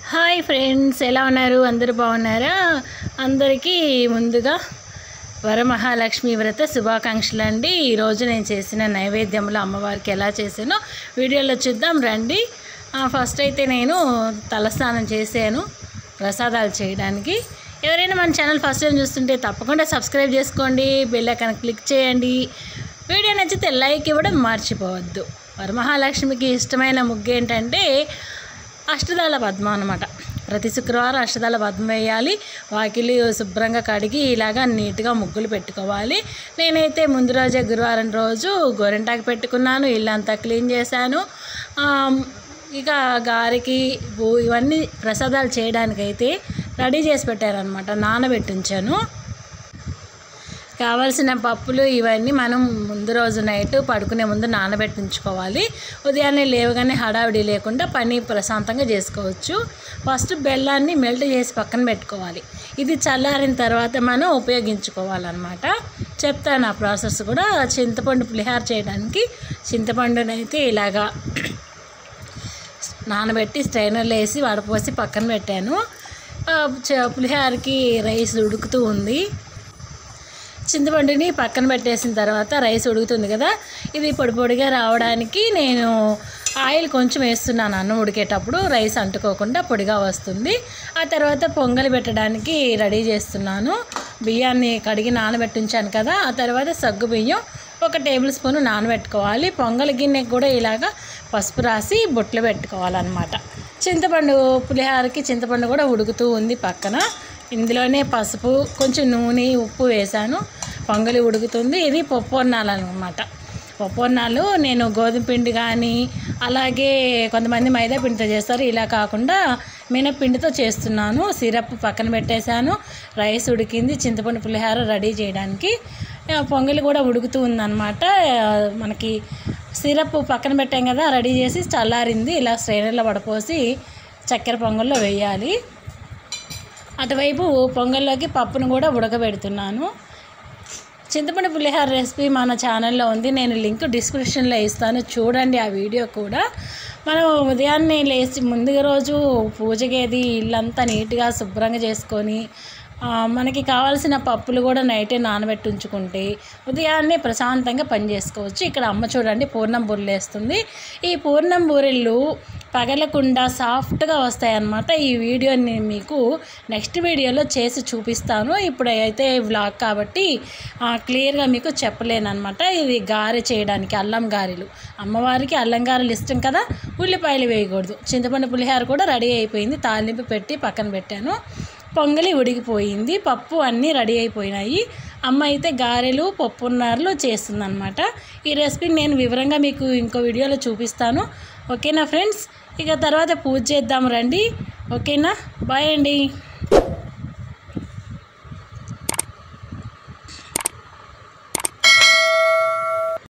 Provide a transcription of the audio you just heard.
hi friends ఎలా ఉన్నారు అందరూ బాగున్నారా అందరికీ ముందుగా వరమహాలక్ష్మి వ్రత శుభాకాంక్షలు అండి ఈరోజు నేను చేసిన నైవేద్యంలో అమ్మవారికి ఎలా చేశానో వీడియోలో చూద్దాం రండి ఆ, ఫస్ట్ అయితే నేను తలస్నానం చేశాను ప్రసాదాలు చేయడానికి ఎవరైనా మన ఛానల్ ఫస్ట్ టైం చూస్తుంటే తప్పకుండా సబ్స్క్రైబ్ చేసుకోండి బెల్ ఐకాన్ క్లిక్ చేయండి వీడియో నచ్చితే లైక్ ఇవ్వడం మర్చిపోవద్దు వరమహాలక్ష్మికి ఇష్టమైన ముగ్గు ఏంటంటే అష్టదళ పద్మం అనమాట ప్రతి శుక్రవారం అష్టదళ పద్మం వేయాలి వాకిలి శుభ్రంగా కడిగి ఇలాగా నీట్గా ముగ్గులు పెట్టుకోవాలి నేనైతే ముందు రోజే గురువారం రోజు గోరింటాకు పెట్టుకున్నాను ఇల్లంతా క్లీన్ చేశాను ఆమ్, ఇక గారికి బూ- ఇవన్నీ ప్రసాదాలు చేయడానికైతే రెడీ చేసి పెట్టారనమాట నానబెట్టి ఉంచాను కావాల్సిన పప్పులు ఇవన్నీ మనం ముందు రోజు నైట్ పడుకునే ముందు నానబెట్టి ఉంచుకోవాలి ఉదయాన్నే లేవగానే హడావిడి లేకుండా పని ప్రశాంతంగా చేసుకోవచ్చు ఫస్ట్ బెల్లాన్ని మెల్ట్ చేసి పక్కన పెట్టుకోవాలి ఇది చల్లారిన తర్వాత మనం ఉపయోగించుకోవాలన్నమాట చెప్తాను ఆ ప్రాసెస్ కూడా చింతపండు పులిహార చేయడానికి చింతపండునైతే ఇలాగా నానబెట్టి స్ట్రైనర్లో వేసి వడపోసి పక్కన పెట్టాను ఆ, చ- పులిహోరకి రైస్ ఉడుకుతూ ఉంది చింతపండుని పక్కన పెట్టేసిన తర్వాత రైస్ ఉడుకుతుంది కదా ఇది పొడి పొడిగా రావడానికి నేను ఆయిల్ కొంచెం వేస్తున్నాను అన్నం ఉడికేటప్పుడు రైస్ అంటుకోకుండా పొడిగా వస్తుంది ఆ తర్వాత పొంగలి పెట్టడానికి రెడీ చేస్తున్నాను బియ్యాన్ని కడిగి నానబెట్టి ఉంచాను కదా ఆ తర్వాత సగ్గు బియ్యం ఒక టేబుల్ స్పూన్ నానబెట్టుకోవాలి పొంగలి గిన్నెకి కూడా ఇలాగా పసుపు రాసి బొట్లు పెట్టుకోవాలన్నమాట చింతపండు పులిహోరకి చింతపండు కూడా ఉడుకుతూ ఉంది పక్కన ఇందులోనే పసుపు కొంచెం నూనె ఉప్పు వేశాను పొంగలి ఉడుకుతుంది ఇది పప్పు అన్నాలు అనమాట పప్పు అన్నాలు నేను గోధుమ పిండి కానీ అలాగే కొంతమంది మైదా పిండితో చేస్తారు ఇలా కాకుండా మినపిండితో చేస్తున్నాను సిరప్ పక్కన పెట్టేశాను రైస్ ఉడికింది చింతపండు పులిహోర రెడీ చేయడానికి ఆ, పొంగలి కూడా ఉడుకుతూ ఉందన్నమాట ఆ, మనకి సిరప్ పక్కన పెట్టాం కదా రెడీ చేసి చల్లారింది ఇలా స్ట్రైనర్లో పడపోసి చక్కెర పొంగల్లో వేయాలి అటువైపు పొంగల్లోకి పప్పును కూడా ఉడకబెడుతున్నాను చింతపండు పులిహోర రెసిపీ మన ఛానల్లో ఉంది నేను లింక్ డిస్క్రిప్షన్లో ఇస్తాను చూడండి ఆ వీడియో కూడా మనం ఉదయాన్నే లేచి ముందుగా రోజు పూజకేది ఇల్లంతా నీట్గా శుభ్రంగా చేసుకొని ఆ, మనకి కావాల్సిన పప్పులు కూడా నైటే నానబెట్టి ఉంచుకుంటే ఉదయాన్నే ప్రశాంతంగా పని చేసుకోవచ్చు ఇక్కడ అమ్మ చూడండి పూర్ణం బూరెలు వేస్తుంది ఈ పూర్ణం బూరెలు పగలకుండా సాఫ్ట్గా వస్తాయన్నమాట ఈ వీడియోని మీకు నెక్స్ట్ వీడియోలో చేసి చూపిస్తాను ఇప్పుడు అయితే వ్లాగ్ కాబట్టి ఆ, క్లియర్గా మీకు చెప్పలేనమాట ఇది గారె చేయడానికి అల్లం గారెలు అమ్మవారికి అల్లం గారెలు ఇష్టం కదా ఉల్లిపాయలు వేయకూడదు చింతపండు పులిహోర కూడా రెడీ అయిపోయింది తాలింపు పెట్టి పక్కన పెట్టాను పొంగలి ఉడికిపోయింది పప్పు అన్నీ రెడీ అయిపోయినాయి అమ్మ అయితే గారెలు పప్పున్నారులు చేస్తుందన్నమాట ఈ రెసిపీని నేను వివరంగా మీకు ఇంకో వీడియోలో చూపిస్తాను ఓకేనా ఫ్రెండ్స్ ఇక తర్వాత పూజ చేద్దాం రండి ఓకేనా బాయ్ అండి